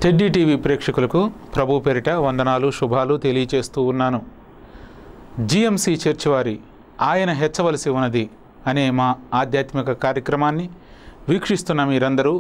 Teddy TV ప్రేక్షకులకు ప్రభు పేరిట వందనాలు శుభాలు తెలియచేస్తూ ఉన్నాను జిఎంసి చర్చి వారి ఆయన హెచ్చవలసి ఉన్నది అనే మా ఆధ్యాత్మిక కార్యక్రమాన్ని వీక్షిస్తున్న మీరందరూ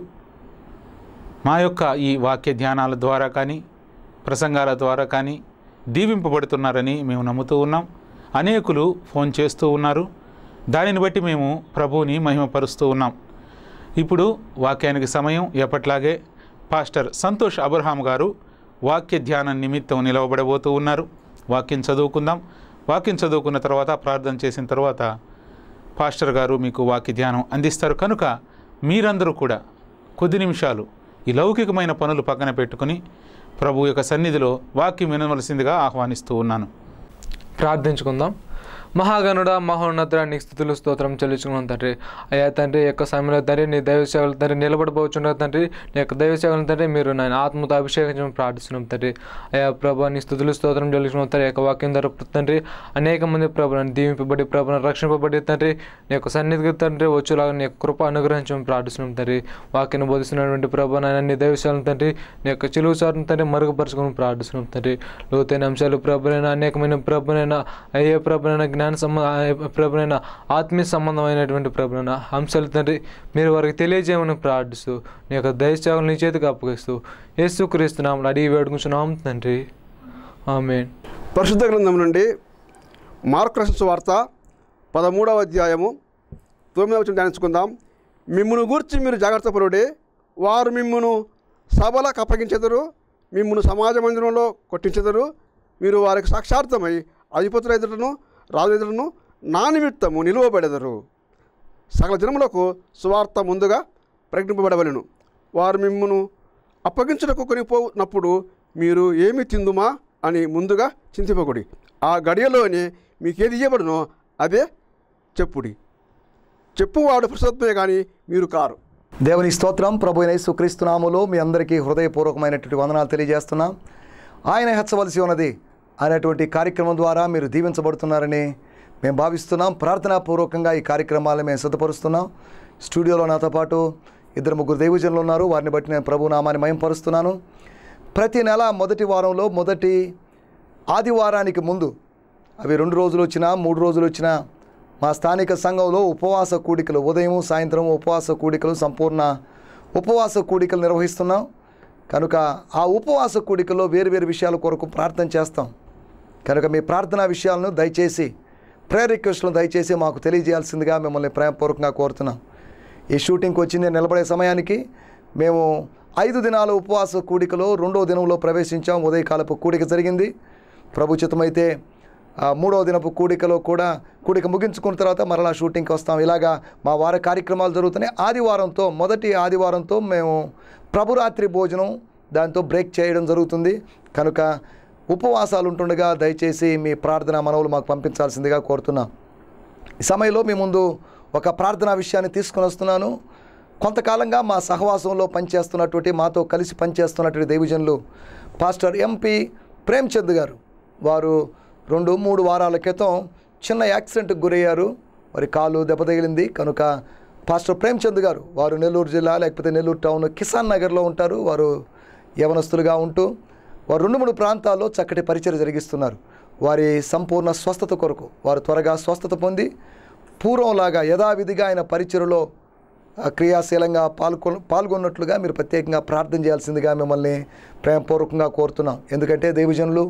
మా యొక్క ఈ వాక్య ధ్యానాల ద్వారా కానీ ప్రసంగాల ద్వారా కానీ దీవింపబడుతున్నారని మేము నమ్ముతూ ఉన్నాం అనేకులు ఫోన్ చేస్తూ ఉన్నారు దానిని బట్టి మేము ప్రభువుని మహిమపరుస్తూ ఉన్నాం ఇప్పుడు వాక్యానికి సమయం ఎప్పట్లాగే పాస్టర్ సంతోష్ అబ్రహాం గారు వాక్య ధ్యానం నిమిత్తం నిలవబడబోతూ ఉన్నారు వాక్యం చదువుకుందాం వాక్యం చదువుకున్న తర్వాత ప్రార్థన చేసిన తర్వాత పాస్టర్ గారు మీకు వాక్య ధ్యానం అందిస్తారు కనుక మీరందరూ కూడా కొద్ది నిమిషాలు ఈ లౌకికమైన పనులు పక్కన పెట్టుకుని ప్రభు యొక్క సన్నిధిలో వాక్యం వినవలసిందిగా ఆహ్వానిస్తూ ఉన్నాను ప్రార్థించుకుందాం మహాగణుడ మహోన్నతుడ నీకు స్థుతులు స్తోత్రం చెల్లించుకున్నాం తండ్రి అయ్యా తండ్రి ఈ యొక్క సమయంలో తండ్రి నీ దైవ సేవలు తండ్రి నిలబడిపోవచ్చున్న తండ్రి నీ యొక్క దైవ సేవలు తండ్రి మీరు నేను ఆత్మతో అభిషేకించడం ప్రార్థిస్తున్నాం తండ్రి అయ్యా ప్రభా నీ స్థుతులు స్తోత్రం చెల్లించుకున్నాం తండ్రి ఈ యొక్క వాక్యం ద్వారా తండ్రి అనేక మంది ప్రభులను దీవింపబడి ప్రభులను రక్షింపబడి తండ్రి నీ యొక్క సన్నిధికి తండ్రి వచ్చేలాగా నీ యొక్క కృప అనుగ్రహించడం ప్రార్థిస్తున్నాం తండ్రి వాక్యాన్ని బోధిస్తున్నటువంటి ప్రభు నాయన నీ దైవ సేవలను తండ్రి నీ యొక్క చిలువు సార్ని తండ్రి మరుగుపరచుకుని ప్రార్థిస్తున్నాం తండ్రి లోతైన అంశాలు ప్రభునైనా అనేకమైన ప్రభునైనా అయ్యే ప్రభునైనా జ్ఞాన సంబంధ ప్రభునైనా ఆత్మీయ సంబంధమైనటువంటి ప్రభునైనా అంశాలు తండ్రి మీరు వారికి తెలియజేయమని ప్రార్థిస్తూ నీ యొక్క దయచేవలు నీ చేతికి అప్పగిస్తూ యేసు క్రీస్తున్నాం అడిగి వేడుకుంటున్నాం తండ్రి ఆమెన్ పరిశుద్ధ గ్రంథం నుండి మార్కు రాసిన వార్త పదమూడవ అధ్యాయము తొమ్మిదవ వచనం ధ్యానించుకుందాం మిమ్మును గూర్చి మీరు జాగ్రత్త పరుడే వారు మిమ్మును సభలకు అప్పగించెదరు మిమ్మును సమాజ మందిరంలో కొట్టించెదరు మీరు వారికి సాక్షార్థమై అధిపతుల ఎదుటను రాజు ఎదుటను నా నిమిత్తము నిలువబడెదరు సకల జనములకు సువార్త ముందుగా ప్రకటింపబడవలెను వారు మిమ్మును అప్పగించుటకు కొనిపోనప్పుడు మీరు ఏమి తిందుమా అని ముందుగా చింతింపకుడి ఆ గడియలోనే మీకు ఏది ఇవ్వబడునో అదే చెప్పుడి చెప్పువాడు ప్రసత్మే కానీ మీరు కారు దేవుని స్తోత్రం ప్రభు యేసుక్రీస్తు నామములో మీ అందరికీ హృదయపూర్వకమైనటువంటి వందనాలు తెలియజేస్తున్నాం ఆయన హెచ్చవలసి ఉన్నది అనేటువంటి కార్యక్రమం ద్వారా మీరు దీవించబడుతున్నారని మేము భావిస్తున్నాం ప్రార్థనాపూర్వకంగా ఈ కార్యక్రమాలను మేము సిద్ధపరుస్తున్నాం స్టూడియోలో నాతో పాటు ఇద్దరు ముగ్గురు దైవజనులు ఉన్నారు వారిని బట్టి నేను ప్రభు నామాన్ని మయంపరుస్తున్నాను ప్రతి నెల మొదటి వారంలో మొదటి ఆదివారానికి ముందు అవి రెండు రోజులు వచ్చినా మూడు రోజులు వచ్చినా మా స్థానిక సంఘంలో ఉపవాస కూడికలు ఉదయం సాయంత్రం ఉపవాస కూడికలు సంపూర్ణ ఉపవాస కూడికలు నిర్వహిస్తున్నాం కనుక ఆ ఉపవాస కూడికల్లో వేరు వేరు విషయాల కొరకు ప్రార్థన చేస్తాం కనుక మీ ప్రార్థనా విషయాలను దయచేసి ప్రేయర్ రిక్వెస్ట్లను దయచేసి మాకు తెలియజేయాల్సిందిగా మిమ్మల్ని ప్రేమపూర్వకంగా కోరుతున్నాం ఈ షూటింగ్కి వచ్చి నేను నిలబడే సమయానికి మేము ఐదు దినాల ఉపవాస కూడికలో రెండో దినంలో ప్రవేశించాం ఉదయకాలపు కూడిక జరిగింది ప్రభు చిత్తమైతే ఆ మూడో దినపు కూడికలో కూడా కూడిక ముగించుకున్న తర్వాత మరలా షూటింగ్కి వస్తాం ఇలాగా మా వార కార్యక్రమాలు జరుగుతున్నాయి ఆదివారంతో మొదటి ఆదివారంతో మేము ప్రభురాత్రి భోజనం దాంతో బ్రేక్ చేయడం జరుగుతుంది కనుక ఉపవాసాలు ఉంటుండగా దయచేసి మీ ప్రార్థన మనవులు మాకు పంపించాల్సిందిగా కోరుతున్నాం ఈ సమయంలో మీ ముందు ఒక ప్రార్థనా విషయాన్ని తీసుకొని వస్తున్నాను కొంతకాలంగా మా సహవాసంలో పనిచేస్తున్నటువంటి మాతో కలిసి పనిచేస్తున్నటువంటి దైవజనులు పాస్టర్ ఎంపీ ప్రేమ్చంద్ గారు వారు రెండు మూడు వారాల క్రితం చిన్న యాక్సిడెంట్కి గురయ్యారు వారి కాలు దెబ్బతగిలింది కనుక పాస్టర్ ప్రేమ్చంద్ గారు వారు నెల్లూరు జిల్లా లేకపోతే నెల్లూరు టౌన్ కిసాన్ నగర్లో ఉంటారు వారు యవనస్తులుగా ఉంటూ వారు రెండు మూడు ప్రాంతాల్లో చక్కటి పరిచయం జరిగిస్తున్నారు వారి సంపూర్ణ స్వస్థత కొరకు వారు త్వరగా స్వస్థత పొంది పూర్వంలాగా యథావిధిగా ఆయన పరిచయలో ఆ, క్రియాశీలంగా పాల్గొ పాల్గొన్నట్లుగా మీరు ప్రత్యేకంగా ప్రార్థన చేయాల్సిందిగా మిమ్మల్ని ప్రేమపూర్వకంగా కోరుతున్నాం ఎందుకంటే దైవజనులు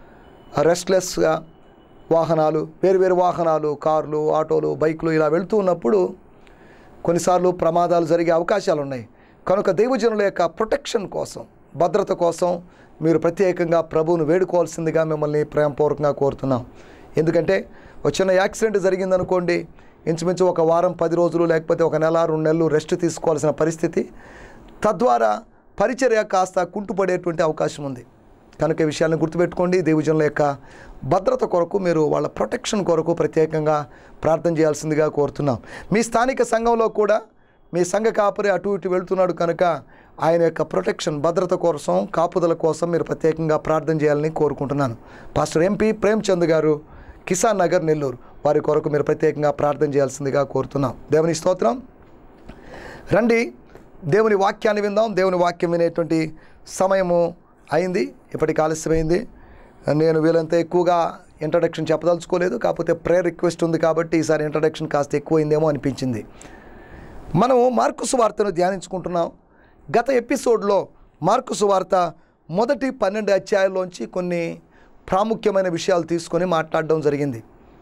రెస్ట్లెస్గా వాహనాలు వేరు వేరు వాహనాలు కార్లు ఆటోలు బైకులు ఇలా వెళ్తూ ఉన్నప్పుడు కొన్నిసార్లు ప్రమాదాలు జరిగే అవకాశాలు ఉన్నాయి కనుక దైవజనుల యొక్క ప్రొటెక్షన్ కోసం భద్రత కోసం మీరు ప్రత్యేకంగా ప్రభువును వేడుకోవాల్సిందిగా మిమ్మల్ని ప్రేమపూర్వకంగా కోరుతున్నాం ఎందుకంటే ఒక చిన్న యాక్సిడెంట్ జరిగిందనుకోండి ఇంచుమించు ఒక వారం పది రోజులు లేకపోతే ఒక నెల రెండు నెలలు రెస్ట్ తీసుకోవాల్సిన పరిస్థితి తద్వారా పరిచర్య కాస్త కుంటుపడేటువంటి అవకాశం ఉంది కనుక ఈ విషయాలను గుర్తుపెట్టుకోండి దేవజనుల యొక్క భద్రత కొరకు మీరు వాళ్ళ ప్రొటెక్షన్ కొరకు ప్రత్యేకంగా ప్రార్థన చేయాల్సిందిగా కోరుతున్నాం మీ స్థానిక సంఘంలో కూడా మీ సంఘ కాపరి అటు ఇటు వెళ్తున్నాడు కనుక ఆయన యొక్క ప్రొటెక్షన్ భద్రత కోసం కాపుదల కోసం మీరు ప్రత్యేకంగా ప్రార్థన చేయాలని కోరుకుంటున్నాను పాస్టర్ ఎంపీ ప్రేమ్చంద్ గారు కిసాన్ నగర్ నెల్లూరు వారి కొరకు మీరు ప్రత్యేకంగా ప్రార్థన చేయాల్సిందిగా కోరుతున్నాం దేవుని స్తోత్రం రండి దేవుని వాక్యాన్ని విందాం దేవుని వాక్యం వినేటువంటి సమయము అయింది ఇప్పటికి ఆలస్యమైంది నేను వీలంత ఎక్కువగా ఇంట్రడక్షన్ చెప్పదలుచుకోలేదు కాకపోతే ప్రేయర్ రిక్వెస్ట్ ఉంది కాబట్టి ఈసారి ఇంట్రడక్షన్ కాస్త ఎక్కువైందేమో అనిపించింది మనము మార్కు సువార్తను ధ్యానించుకుంటున్నాం గత ఎపిసోడ్లో మార్కు సువార్త మొదటి పన్నెండు అధ్యాయాల్లోంచి కొన్ని ప్రాముఖ్యమైన విషయాలు తీసుకొని మాట్లాడడం జరిగింది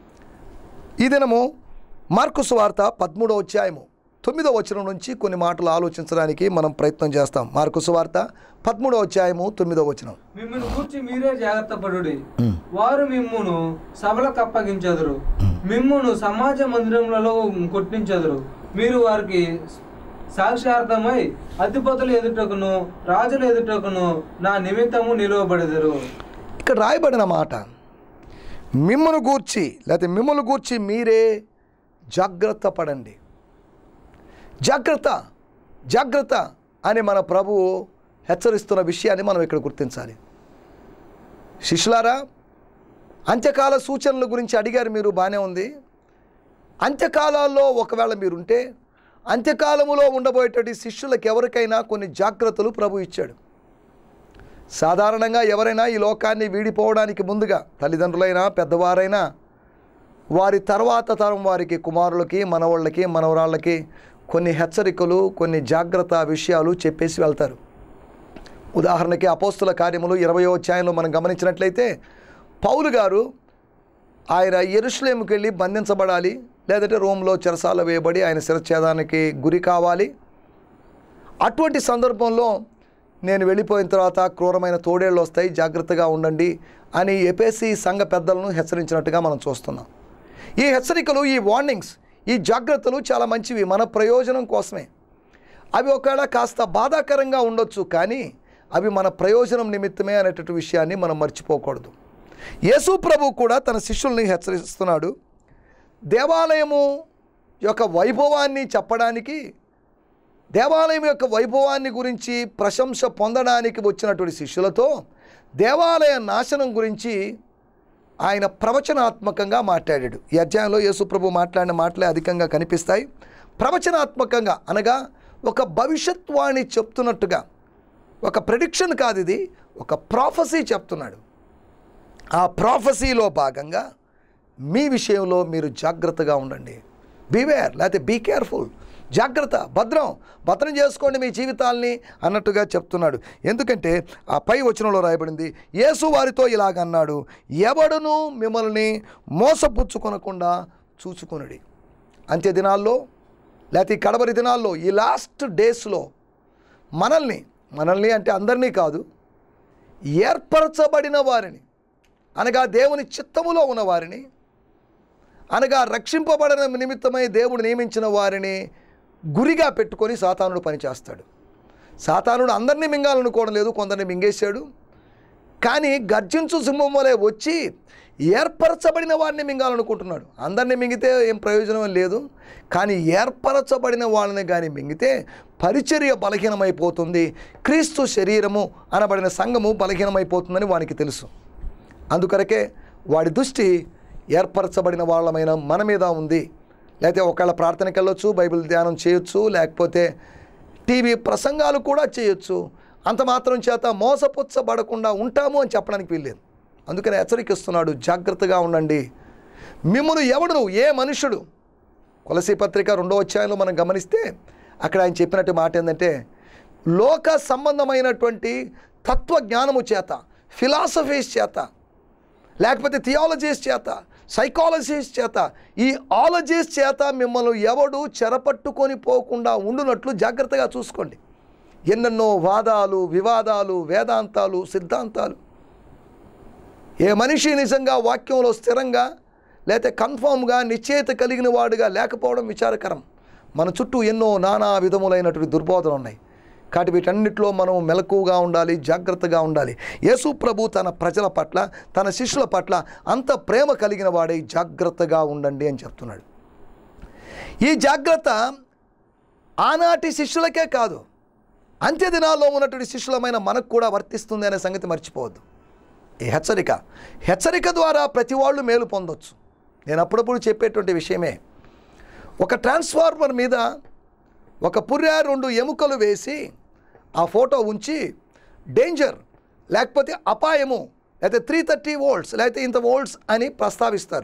ఈ దినము మార్కు సువార్త పదమూడవ అధ్యాయము తొమ్మిదవ వచనం నుంచి కొన్ని మాటలు ఆలోచించడానికి మనం ప్రయత్నం చేస్తాం మార్కు సువార్త పదమూడవ అధ్యాయము తొమ్మిదవ వచనం మిమ్మల్ని కూర్చి మీరే జాగ్రత్త పడుడి వారు మిమ్మును సభలకు అప్పగించెదరు మిమ్మును సమాజ మందిరములలో కొట్టించెదరు మీరు వారికి సాక్షార్థమై అధిపతులు ఎదుటకును రాజుల ఎదుటకును నా నిమిత్తము నిలువబడెదరు ఇక్కడ రాయబడిన మాట మిమ్మల్ని గూర్చి లేకపోతే మిమ్మల్ని గూర్చి మీరే జాగ్రత్త పడండి జాగ్రత్త జాగ్రత్త అని మన ప్రభువు హెచ్చరిస్తున్న విషయాన్ని మనం ఇక్కడ గుర్తించాలి శిష్యులారా అంత్యకాల సూచనల గురించి అడిగారు మీరు బాగానే ఉంది అంత్యకాలాల్లో ఒకవేళ మీరుంటే అంత్యకాలములో ఉండబోయేటటువంటి శిష్యులకు ఎవరికైనా కొన్ని జాగ్రత్తలు ప్రభు ఇచ్చాడు సాధారణంగా ఎవరైనా ఈ లోకాన్ని వీడిపోవడానికి ముందుగా తల్లిదండ్రులైనా పెద్దవారైనా వారి తర్వాత తరం వారికి కుమారులకి మనవాళ్ళకి మనవరాళ్ళకి కొన్ని హెచ్చరికలు కొన్ని జాగ్రత్త విషయాలు చెప్పేసి వెళ్తారు ఉదాహరణకి అపోస్తుల కార్యములు ఇరవయో అధ్యాయంలో మనం గమనించినట్లయితే పౌలు గారు ఆయన ఎరుషులేముకి వెళ్ళి బంధించబడాలి లేదంటే రోమ్లో చెరసాల వేయబడి ఆయన శిరఛేదానికి గురి కావాలి అటువంటి సందర్భంలో నేను వెళ్ళిపోయిన తర్వాత క్రూరమైన తోడేళ్ళు వస్తాయి జాగ్రత్తగా ఉండండి అని ఎపేసి సంఘ పెద్దలను హెచ్చరించినట్టుగా మనం చూస్తున్నాం ఈ హెచ్చరికలు ఈ వార్నింగ్స్ ఈ జాగ్రత్తలు చాలా మంచివి మన ప్రయోజనం కోసమే అవి ఒకవేళ కాస్త బాధాకరంగా ఉండొచ్చు కానీ అవి మన ప్రయోజనం నిమిత్తమే అనేటటువంటి విషయాన్ని మనం మర్చిపోకూడదు యేసు ప్రభు కూడా తన శిష్యుల్ని హెచ్చరిస్తున్నాడు దేవాలయము యొక్క వైభవాన్ని చెప్పడానికి దేవాలయం యొక్క వైభవాన్ని గురించి ప్రశంస పొందడానికి వచ్చినటువంటి శిష్యులతో దేవాలయ నాశనం గురించి ఆయన ప్రవచనాత్మకంగా మాట్లాడాడు ఈ అధ్యాయంలో యేసుప్రభు మాట్లాడిన మాటలే అధికంగా కనిపిస్తాయి ప్రవచనాత్మకంగా అనగా ఒక భవిష్యత్వాణి చెప్తున్నట్టుగా ఒక ప్రెడిక్షన్ కాదు ఇది ఒక ప్రాఫసీ చెప్తున్నాడు ఆ ప్రాఫసీలో భాగంగా మీ విషయంలో మీరు జాగ్రత్తగా ఉండండి బీవేర్ లేకపోతే బీ కేర్ఫుల్ జాగ్రత్త భద్రం భద్రం చేసుకోండి మీ జీవితాల్ని అన్నట్టుగా చెప్తున్నాడు ఎందుకంటే ఆ పై వచనంలో రాయబడింది యేసు వారితో ఇలాగన్నాడు ఎవడును మిమ్మల్ని మోసపుచ్చుకొనకుండా చూసుకొనుడి అంత్య దినాల్లో లేకపోతే ఈ కడవరి దినాల్లో ఈ లాస్ట్ డేస్లో మనల్ని మనల్ని అంటే అందరినీ కాదు ఏర్పరచబడిన వారిని అనగా దేవుని చిత్తములో ఉన్న వారిని అనగా రక్షింపబడిన నిమిత్తమై దేవుడు నియమించిన వారిని గురిగా పెట్టుకొని సాతానుడు పనిచేస్తాడు సాతానుడు అందరినీ మింగాలనుకోవడం లేదు కొందరిని మింగేశాడు కానీ గర్జించు సింహం వలె వచ్చి ఏర్పరచబడిన వారిని మింగాలనుకుంటున్నాడు అందరిని మింగితే ఏం ప్రయోజనం లేదు కానీ ఏర్పరచబడిన వాళ్ళని కానీ మింగితే పరిచర్య బలహీనమైపోతుంది క్రీస్తు శరీరము అనబడిన సంఘము బలహీనమైపోతుందని వానికి తెలుసు అందుకొరకే వాడి దృష్టి ఏర్పరచబడిన వాళ్ళమైన మన మీద ఉంది లేకపోతే ఒకవేళ ప్రార్థనకి వెళ్ళొచ్చు బైబిల్ ధ్యానం చేయొచ్చు లేకపోతే టీవీ ప్రసంగాలు కూడా చేయొచ్చు అంత మాత్రం చేత మోసపుచ్చబడకుండా ఉంటాము అని చెప్పడానికి వీల్లేదు అందుకని హెచ్చరికిస్తున్నాడు జాగ్రత్తగా ఉండండి మిమ్మల్ని ఎవడు ఏ మనుషుడు కొలసి పత్రిక రెండో అధ్యాయంలో మనం గమనిస్తే అక్కడ ఆయన చెప్పినట్టు మాట ఏంటంటే లోక సంబంధమైనటువంటి తత్వజ్ఞానము చేత ఫిలాసఫీస్ చేత లేకపోతే థియాలజీస్ చేత సైకాలజీస్ చేత ఈ ఆలజీస్ చేత మిమ్మల్ని ఎవడు చెరపట్టుకొని పోకుండా ఉండునట్లు జాగ్రత్తగా చూసుకోండి ఎన్నెన్నో వాదాలు వివాదాలు వేదాంతాలు సిద్ధాంతాలు ఏ మనిషి నిజంగా వాక్యంలో స్థిరంగా లేకపోతే కన్ఫామ్గా నిశ్చయిత కలిగిన వాడుగా లేకపోవడం విచారకరం మన చుట్టూ ఎన్నో నానా విధములైనటువంటి దుర్బోధనలు ఉన్నాయి కాబట్టి వీటన్నిటిలో మనం మెలకువగా ఉండాలి జాగ్రత్తగా ఉండాలి యేసు ప్రభు తన ప్రజల పట్ల తన శిష్యుల పట్ల అంత ప్రేమ కలిగిన వాడై జాగ్రత్తగా ఉండండి అని చెప్తున్నాడు ఈ జాగ్రత్త ఆనాటి శిష్యులకే కాదు అంత్య దినాల్లో ఉన్నటువంటి శిష్యులమైన మనకు కూడా వర్తిస్తుంది అనే సంగతి మర్చిపోవద్దు ఈ హెచ్చరిక హెచ్చరిక ద్వారా ప్రతి వాళ్ళు మేలు పొందొచ్చు నేను అప్పుడప్పుడు చెప్పేటువంటి విషయమే ఒక ట్రాన్స్ఫార్మర్ మీద ఒక పుర్రె రెండు ఎముకలు వేసి ఆ ఫోటో ఉంచి డేంజర్ లేకపోతే అపాయము లేకపోతే త్రీ థర్టీ వోల్ట్స్ లేకపోతే ఇంత వోల్ట్స్ అని ప్రస్తావిస్తారు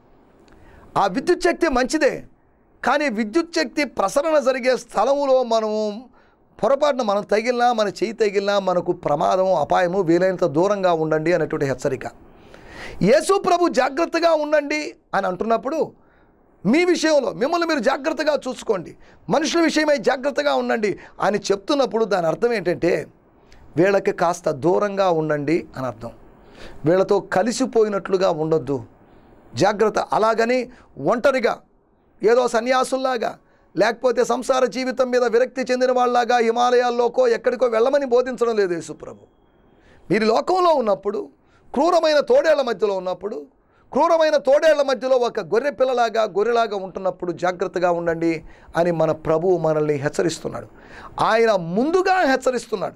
ఆ విద్యుత్ శక్తి మంచిదే కానీ విద్యుత్ శక్తి ప్రసరణ జరిగే స్థలములో మనము పొరపాటున మనం తగిలినా మన చేయి తగిలినా మనకు ప్రమాదం అపాయము వీలైనంత దూరంగా ఉండండి అనేటువంటి హెచ్చరిక యేసు ప్రభు జాగ్రత్తగా ఉండండి అని అంటున్నప్పుడు మీ విషయంలో మిమ్మల్ని మీరు జాగ్రత్తగా చూసుకోండి మనుషుల విషయమై జాగ్రత్తగా ఉండండి అని చెప్తున్నప్పుడు దాని అర్థం ఏంటంటే వీళ్ళకి కాస్త దూరంగా ఉండండి అని అర్థం వీళ్ళతో కలిసిపోయినట్లుగా ఉండొద్దు జాగ్రత్త అలాగని ఒంటరిగా ఏదో సన్యాసుల్లాగా లేకపోతే సంసార జీవితం మీద విరక్తి చెందిన వాళ్ళలాగా హిమాలయాల్లోకో ఎక్కడికో వెళ్ళమని బోధించడం లేదు యేసుప్రభు మీరు లోకంలో ఉన్నప్పుడు క్రూరమైన తోడేళ్ల మధ్యలో ఉన్నప్పుడు క్రూరమైన తోడేళ్ల మధ్యలో ఒక గొర్రె పిల్లలాగా గొర్రెలాగా ఉంటున్నప్పుడు జాగ్రత్తగా ఉండండి అని మన ప్రభువు మనల్ని హెచ్చరిస్తున్నాడు ఆయన ముందుగా హెచ్చరిస్తున్నాడు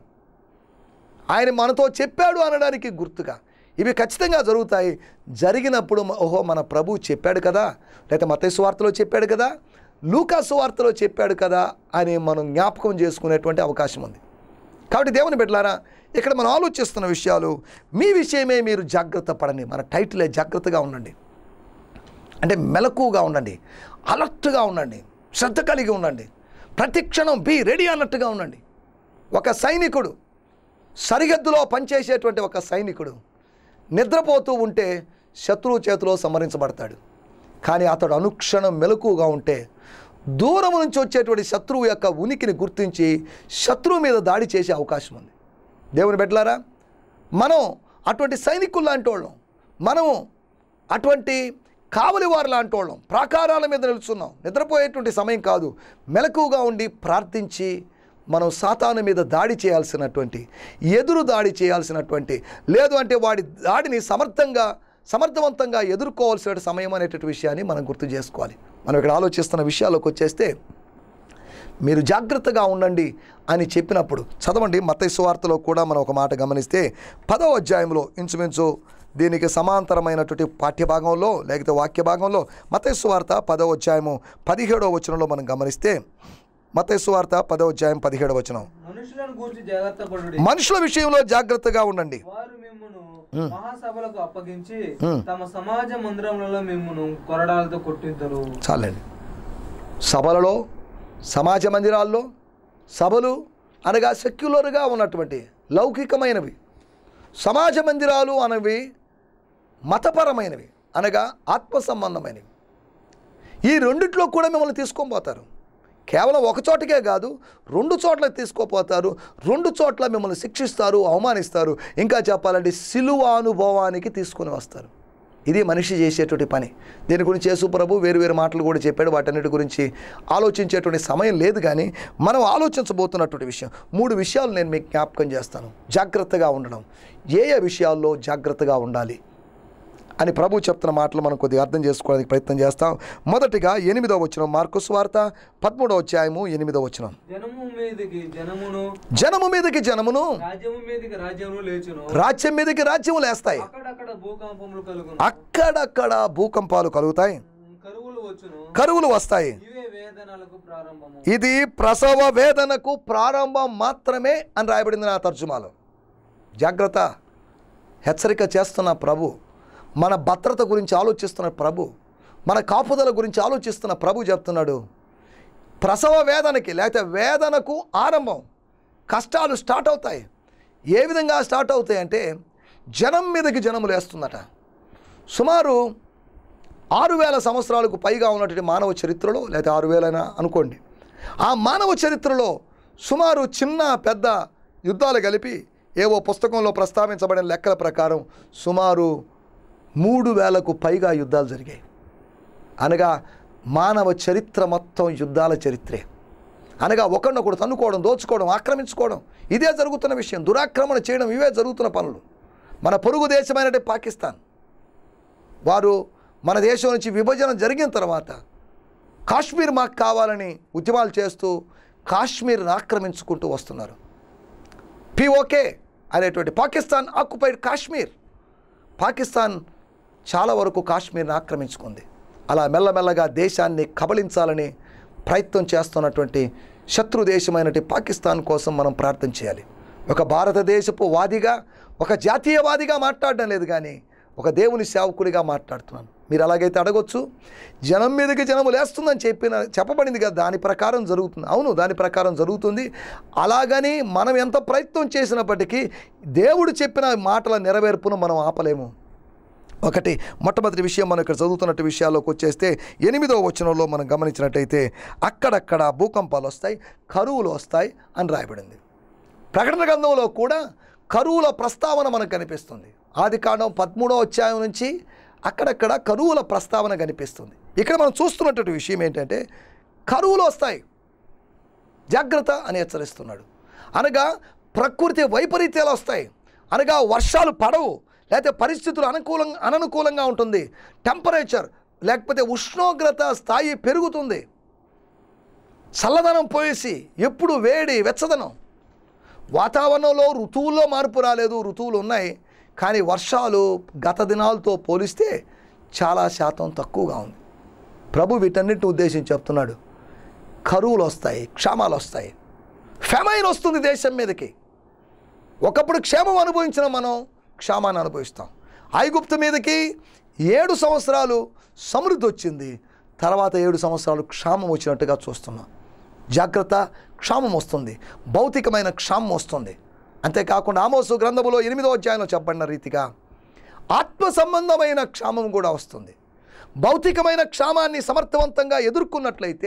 ఆయన మనతో చెప్పాడు అనడానికి గుర్తుగా ఇవి ఖచ్చితంగా జరుగుతాయి జరిగినప్పుడు మ- ఓహో మన ప్రభు చెప్పాడు కదా లేకపోతే మత సువార్తలో చెప్పాడు కదా లూకా సువార్తలో చెప్పాడు కదా అని మనం జ్ఞాపకం చేసుకునేటువంటి అవకాశం ఉంది కాబట్టి దేవుని బిడ్డలారా ఇక్కడ మనం ఆలోచిస్తున్న విషయాలు మీ విషయమే మీరు జాగ్రత్త పడండి మన టైటిలే జాగ్రత్తగా ఉండండి అంటే మెలకుగా ఉండండి అలర్ట్గా ఉండండి శ్రద్ధ కలిగి ఉండండి ప్రతి క్షణం బీ రెడీ అన్నట్టుగా ఉండండి ఒక సైనికుడు సరిహద్దులో పనిచేసేటువంటి ఒక సైనికుడు నిద్రపోతూ ఉంటే శత్రువు చేతిలో సంహరించబడతాడు కానీ అతడు అనుక్షణం మెలకుగా ఉంటే దూరం నుంచి వచ్చేటువంటి శత్రువు యొక్క ఉనికిని గుర్తించి శత్రువు మీద దాడి చేసే అవకాశం ఉంది దేవుని బిడ్డలారా మనం అటువంటి సైనికులు లాంటి వాళ్ళం మనము అటువంటి కావలి వారు లాంటి వాళ్ళం ప్రాకారాల మీద నిలుచున్నాం నిద్రపోయేటువంటి సమయం కాదు మెలకుగా ఉండి ప్రార్థించి మనం సాతాను మీద దాడి చేయాల్సినటువంటి ఎదురు దాడి చేయాల్సినటువంటి లేదు అంటే వాడి దాడిని సమర్థంగా సమర్థవంతంగా ఎదుర్కోవాల్సిన సమయం అనేటువంటి విషయాన్ని మనం గుర్తు చేసుకోవాలి మనం ఇక్కడ ఆలోచిస్తున్న విషయాల్లోకి వచ్చేస్తే మీరు జాగ్రత్తగా ఉండండి అని చెప్పినప్పుడు చదవండి మత్తయి సువార్తలో కూడా మనం ఒక మాట గమనిస్తే పదవ అధ్యాయంలో ఇంచుమించు దీనికి సమాంతరమైనటువంటి పాఠ్యభాగంలో లేకపోతే వాక్య భాగంలో మత్తయి సువార్త పదవ అధ్యాయము పదిహేడవ వచనంలో మనం గమనిస్తే మత్తయి సువార్త పదవ అధ్యాయం పదిహేడవ వచనం మనుషులను గూర్చి జాగ్రత్త పడుడి మనుషుల విషయంలో జాగ్రత్తగా ఉండండి వారు మిమ్మును మహాసభలకు అప్పగించి తమ సమాజ మందిరములలో మిమ్మును కొరడాలతో కొట్టింతరు చాలండి సభలలో సమాజ మందిరాల్లో సభలు అనగా సెక్యులర్గా ఉన్నటువంటి లౌకికమైనవి సమాజ మందిరాలు అనేవి మతపరమైనవి అనగా ఆత్మ సంబంధమైనవి ఈ రెండిట్లో కూడా మిమ్మల్ని తీసుకొని పోతారు కేవలం ఒక చోటకే కాదు రెండు చోట్ల తీసుకోపోతారు రెండు చోట్ల మిమ్మల్ని శిక్షిస్తారు అవమానిస్తారు ఇంకా చెప్పాలంటే సిలువ అనుభవానికి తీసుకొని వస్తారు ఇది మనిషి చేసేటువంటి పని దీని గురించి యేసు ప్రభు వేరు వేరు మాటలు కూడా చెప్పాడు వాటన్నిటి గురించి ఆలోచించేటువంటి సమయం లేదు కానీ మనం ఆలోచించబోతున్నటువంటి విషయం మూడు విషయాలు నేను మీకు జ్ఞాపకం చేస్తాను జాగ్రత్తగా ఉండడం ఏ ఏ విషయాల్లో జాగ్రత్తగా ఉండాలి అని ప్రభు చెప్తున్న మాటలు మనం కొద్దిగా అర్థం చేసుకోవడానికి ప్రయత్నం చేస్తాం మొదటిగా ఎనిమిదవ వచనం మార్కుస్ వార్త పదమూడవ అధ్యాయము ఎనిమిదవ వచనం జనము మీదకి జనమును జనము మీదకి జనమును రాజ్యము మీదకి రాజ్యమును లేచును రాజ్యం మీదకి రాజ్యము లేస్తాయి అక్కడక్కడ భూకంపములు కలుగును అక్కడక్కడ భూకంపాలు కలుగుతాయి కరువులు వచ్చును కరువులు వస్తాయి ఇవే వేదనలకు ప్రారంభము ఇది ప్రసవ వేదనకు ప్రారంభం మాత్రమే అని రాయబడింది నా తర్జుమాలో జాగ్రత్త హెచ్చరిక చేస్తున్న ప్రభు మన భద్రత గురించి ఆలోచిస్తున్న ప్రభు మన కాపుదల గురించి ఆలోచిస్తున్న ప్రభు చెప్తున్నాడు ప్రసవ వేదనకి లేకపోతే వేదనకు ఆరంభం కష్టాలు స్టార్ట్ అవుతాయి ఏ విధంగా స్టార్ట్ అవుతాయి అంటే జనం మీదకి జనములు వేస్తుందట సుమారు ఆరు వేల సంవత్సరాలకు పైగా ఉన్నటువంటి మానవ చరిత్రలో లేదా ఆరు వేలైనా అనుకోండి ఆ మానవ చరిత్రలో సుమారు చిన్న పెద్ద యుద్ధాలు కలిపి ఏవో పుస్తకంలో ప్రస్తావించబడిన లెక్కల ప్రకారం సుమారు మూడు వేలకు పైగా యుద్ధాలు జరిగాయి అనగా మానవ చరిత్ర మొత్తం యుద్ధాల చరిత్రే అనగా ఒకరినొకడు తన్నుకోవడం దోచుకోవడం ఆక్రమించుకోవడం ఇదే జరుగుతున్న విషయం దురాక్రమణ చేయడం ఇవే జరుగుతున్న పనులు మన పొరుగు దేశమైనటువంటి పాకిస్తాన్ వారు మన దేశం నుంచి విభజన జరిగిన తర్వాత కాశ్మీర్ మాకు కావాలని ఉద్యమాలు చేస్తూ కాశ్మీర్ని ఆక్రమించుకుంటూ వస్తున్నారు పిఓకే అనేటువంటి పాకిస్తాన్ ఆక్యుపైడ్ కాశ్మీర్ పాకిస్తాన్ చాలా వరకు కాశ్మీర్ని ఆక్రమించుకుంది అలా మెల్లమెల్లగా దేశాన్ని కబళించాలని ప్రయత్నం చేస్తున్నటువంటి శత్రు దేశమైనటువంటి పాకిస్తాన్ కోసం మనం ప్రార్థన చేయాలి ఒక భారతదేశపు వాదిగా ఒక జాతీయవాదిగా మాట్లాడడం లేదు కానీ ఒక దేవుని సేవకుడిగా మాట్లాడుతున్నాను మీరు అలాగైతే అడగొచ్చు జనం మీదకి జనం లేస్తుందని చెప్పిన చెప్పబడింది కదా దాని ప్రకారం జరుగుతుంది అవును దాని ప్రకారం జరుగుతుంది అలాగని మనం ఎంత ప్రయత్నం చేసినప్పటికీ దేవుడు చెప్పిన మాటల నెరవేర్పును మనం ఆపలేము ఒకటి మొట్టమొదటి విషయం మనం ఇక్కడ చదువుతున్నట్టు విషయాల్లోకి వచ్చేస్తే ఎనిమిదవ వచనంలో మనం గమనించినట్టయితే అక్కడక్కడ భూకంపాలు వస్తాయి కరువులు వస్తాయి అని రాయబడింది ప్రకటన గ్రంథంలో కూడా కరువుల ప్రస్తావన మనకు కనిపిస్తుంది ఆది కాండం పదమూడవ అధ్యాయం నుంచి అక్కడక్కడ కరువుల ప్రస్తావన కనిపిస్తుంది ఇక్కడ మనం చూస్తున్నటువంటి విషయం ఏంటంటే కరువులు వస్తాయి జాగ్రత్త అని హెచ్చరిస్తున్నాడు అనగా ప్రకృతి వైపరీత్యాలు వస్తాయి అనగా వర్షాలు పడవు లేకపోతే పరిస్థితులు అనుకూలం అననుకూలంగా ఉంటుంది టెంపరేచర్ లేకపోతే ఉష్ణోగ్రత స్థాయి పెరుగుతుంది చల్లదనం పోయేసి ఎప్పుడు వేడి వెచ్చదనం వాతావరణంలో ఋతువుల్లో మార్పు రాలేదు ఋతువులు ఉన్నాయి కానీ వర్షాలు గత దినాలతో పోలిస్తే చాలా శాతం తక్కువగా ఉంది ప్రభు వీటన్నిటిని ఉద్దేశించి చెప్తున్నాడు కరువులు వస్తాయి క్షామాలు వస్తాయి ఫెమైన్ వస్తుంది దేశం మీదకి ఒకప్పుడు క్షేమం అనుభవించిన మనం క్షామాన్ని అనుభవిస్తాం ఐగుప్తు మీదకి ఏడు సంవత్సరాలు సమృద్ధి వచ్చింది తర్వాత ఏడు సంవత్సరాలు క్షామం వచ్చినట్టుగా చూస్తున్నాం జాగ్రత్త క్షామం వస్తుంది భౌతికమైన క్షామం వస్తుంది అంతేకాకుండా ఆమోసు గ్రంథములో ఎనిమిదో అధ్యాయంలో చెప్పబడిన రీతిగా ఆత్మ సంబంధమైన క్షామం కూడా వస్తుంది భౌతికమైన క్షామాన్ని సమర్థవంతంగా ఎదుర్కొన్నట్లయితే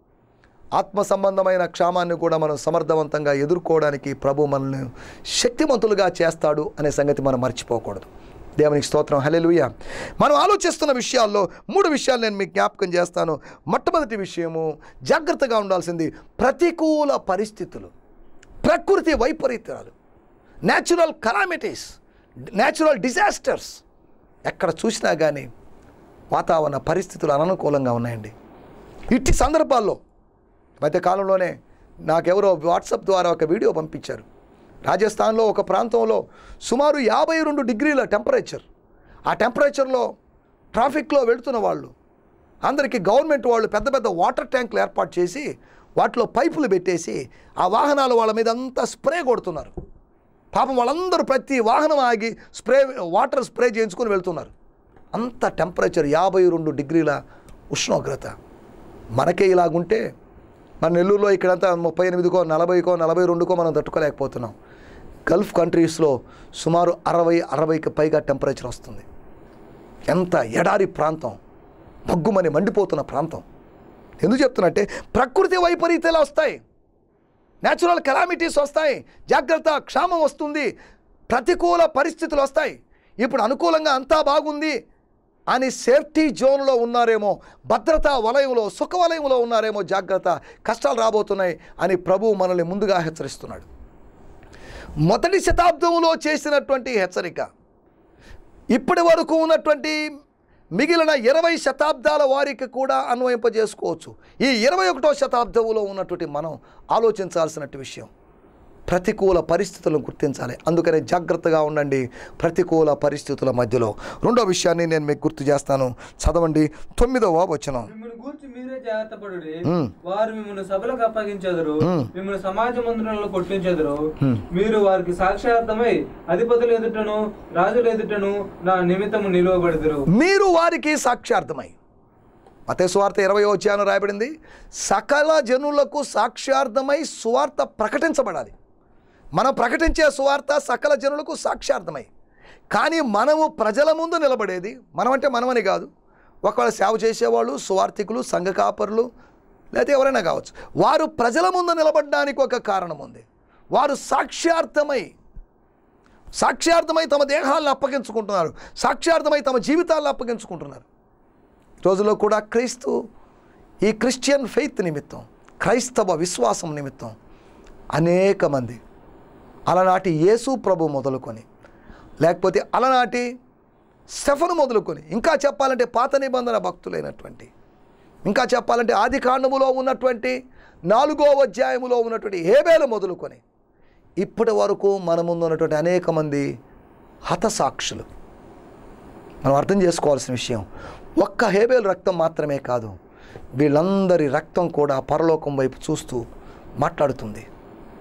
ఆత్మ సంబంధమైన క్షామాన్ని కూడా మనం సమర్థవంతంగా ఎదుర్కోవడానికి ప్రభు మనల్ని శక్తిమంతులుగా చేస్తాడు అనే సంగతి మనం మర్చిపోకూడదు దేవునికి స్తోత్రం హల్లెలూయా మనం ఆలోచిస్తున్న విషయాల్లో మూడు విషయాలు నేను మీకు జ్ఞాపకం చేస్తాను మొట్టమొదటి విషయము జాగ్రత్తగా ఉండాల్సింది ప్రతికూల పరిస్థితులు ప్రకృతి వైపరీత్యాలు న్యాచురల్ కలామిటీస్ న్యాచురల్ డిజాస్టర్స్ ఎక్కడ చూసినా కానీ వాతావరణ పరిస్థితులు అననుకూలంగా ఉన్నాయండి ఇట్టి సందర్భాల్లో మధ్య కాలంలోనే నాకెవరో వాట్సాప్ ద్వారా ఒక వీడియో పంపించారు రాజస్థాన్లో ఒక ప్రాంతంలో సుమారు యాభై రెండు డిగ్రీల టెంపరేచర్ ఆ టెంపరేచర్లో ట్రాఫిక్లో వెళుతున్న వాళ్ళు అందరికీ గవర్నమెంట్ వాళ్ళు పెద్ద పెద్ద వాటర్ ట్యాంకులు ఏర్పాటు చేసి వాటిలో పైపులు పెట్టేసి ఆ వాహనాలు వాళ్ళ మీద అంతా స్ప్రే కొడుతున్నారు పాపం వాళ్ళందరూ ప్రతి వాహనం ఆగి స్ప్రే వాటర్ స్ప్రే చేయించుకొని వెళ్తున్నారు అంత టెంపరేచర్ యాభై రెండు డిగ్రీల ఉష్ణోగ్రత మనకే ఇలాగుంటే మన నెల్లూరులో ఇక్కడంతా ముప్పై ఎనిమిదికో నలభైకో నలభై రెండుకో మనం తట్టుకోలేకపోతున్నాం గల్ఫ్ కంట్రీస్లో సుమారు అరవై అరవైకి పైగా టెంపరేచర్ వస్తుంది ఎంత ఎడారి ప్రాంతం మగ్గుమని మండిపోతున్న ప్రాంతం ఎందుకు చెప్తున్నట్టే ప్రకృతి వైపరీత్యాలు వస్తాయి న్యాచురల్ కెలామిటీస్ వస్తాయి జాగ్రత్త క్షామం వస్తుంది ప్రతికూల పరిస్థితులు వస్తాయి ఇప్పుడు అనుకూలంగా అంతా బాగుంది అని సేఫ్టీ జోన్లో ఉన్నారేమో భద్రతా వలయంలో సుఖ వలయంలో ఉన్నారేమో జాగ్రత్త కష్టాలు రాబోతున్నాయి అని ప్రభువు మనల్ని ముందుగా హెచ్చరిస్తున్నాడు మొదటి శతాబ్దంలో చేసినటువంటి హెచ్చరిక ఇప్పటి వరకు ఉన్నటువంటి మిగిలిన ఇరవై శతాబ్దాల వారికి కూడా అన్వయింపజేసుకోవచ్చు ఈ ఇరవై ఒకటో శతాబ్దంలో ఉన్నటువంటి మనం ఆలోచించాల్సినట్టు విషయం ప్రతికూల పరిస్థితులను గుర్తించాలి అందుకనే జాగ్రత్తగా ఉండండి ప్రతికూల పరిస్థితుల మధ్యలో రెండో విషయాన్ని నేను మీకు గుర్తు చేస్తాను చదవండి తొమ్మిదవ వచనం మిమ్మల్ని గూర్చి మీరే జాగ్రత్త పడుడి మ్మ్. వారు మిమ్మల్ని సభలకు అప్పగించెదరు మ్మ్. మిమ్మల్ని సమాజ మందిరంలో కొట్టించెదరు మీరు వారికి సాక్షార్థమై అధిపతులు ఎదుటను రాజుల ఎదుటను నా నిమిత్తము నిలువబెడదురు మీరు వారికి సాక్ష్యార్థమై మతే సువార్త ఇరవై వచ్చాను రాయబడింది సకల జనులకు సాక్ష్యార్థమై సువార్త ప్రకటించబడాలి మనం ప్రకటించే సువార్త సకల జనులకు సాక్ష్యార్థమై కానీ మనము ప్రజల ముందు నిలబడేది మనం అంటే మనమని కాదు ఒకవేళ సేవ చేసేవాళ్ళు సువార్థికులు సంఘ కాపరులు లేకపోతే ఎవరైనా కావచ్చు వారు ప్రజల ముందు నిలబడడానికి ఒక కారణం ఉంది వారు సాక్ష్యార్థమై సాక్ష్యార్థమై తమ దేహాలను అప్పగించుకుంటున్నారు సాక్ష్యార్థమై తమ జీవితాలను అప్పగించుకుంటున్నారు ఈ రోజుల్లో కూడా క్రీస్తు ఈ క్రిస్టియన్ ఫెయిత్ నిమిత్తం క్రైస్తవ విశ్వాసం నిమిత్తం అనేక మంది అలనాటి యేసు ప్రభు మొదలుకొని లేకపోతే అలనాటి స్టెఫను మొదలుకొని ఇంకా చెప్పాలంటే పాత నిబంధన భక్తులైనటువంటి ఇంకా చెప్పాలంటే ఆది కాండములో ఉన్నటువంటి నాలుగో అధ్యాయములో ఉన్నటువంటి హేబేలు మొదలుకొని ఇప్పటి వరకు మన ముందు ఉన్నటువంటి అనేక మంది హతసాక్షులు మనం అర్థం చేసుకోవాల్సిన విషయం ఒక్క హేబేలు రక్తం మాత్రమే కాదు వీళ్ళందరి రక్తం కూడా పరలోకం వైపు చూస్తూ మాట్లాడుతుంది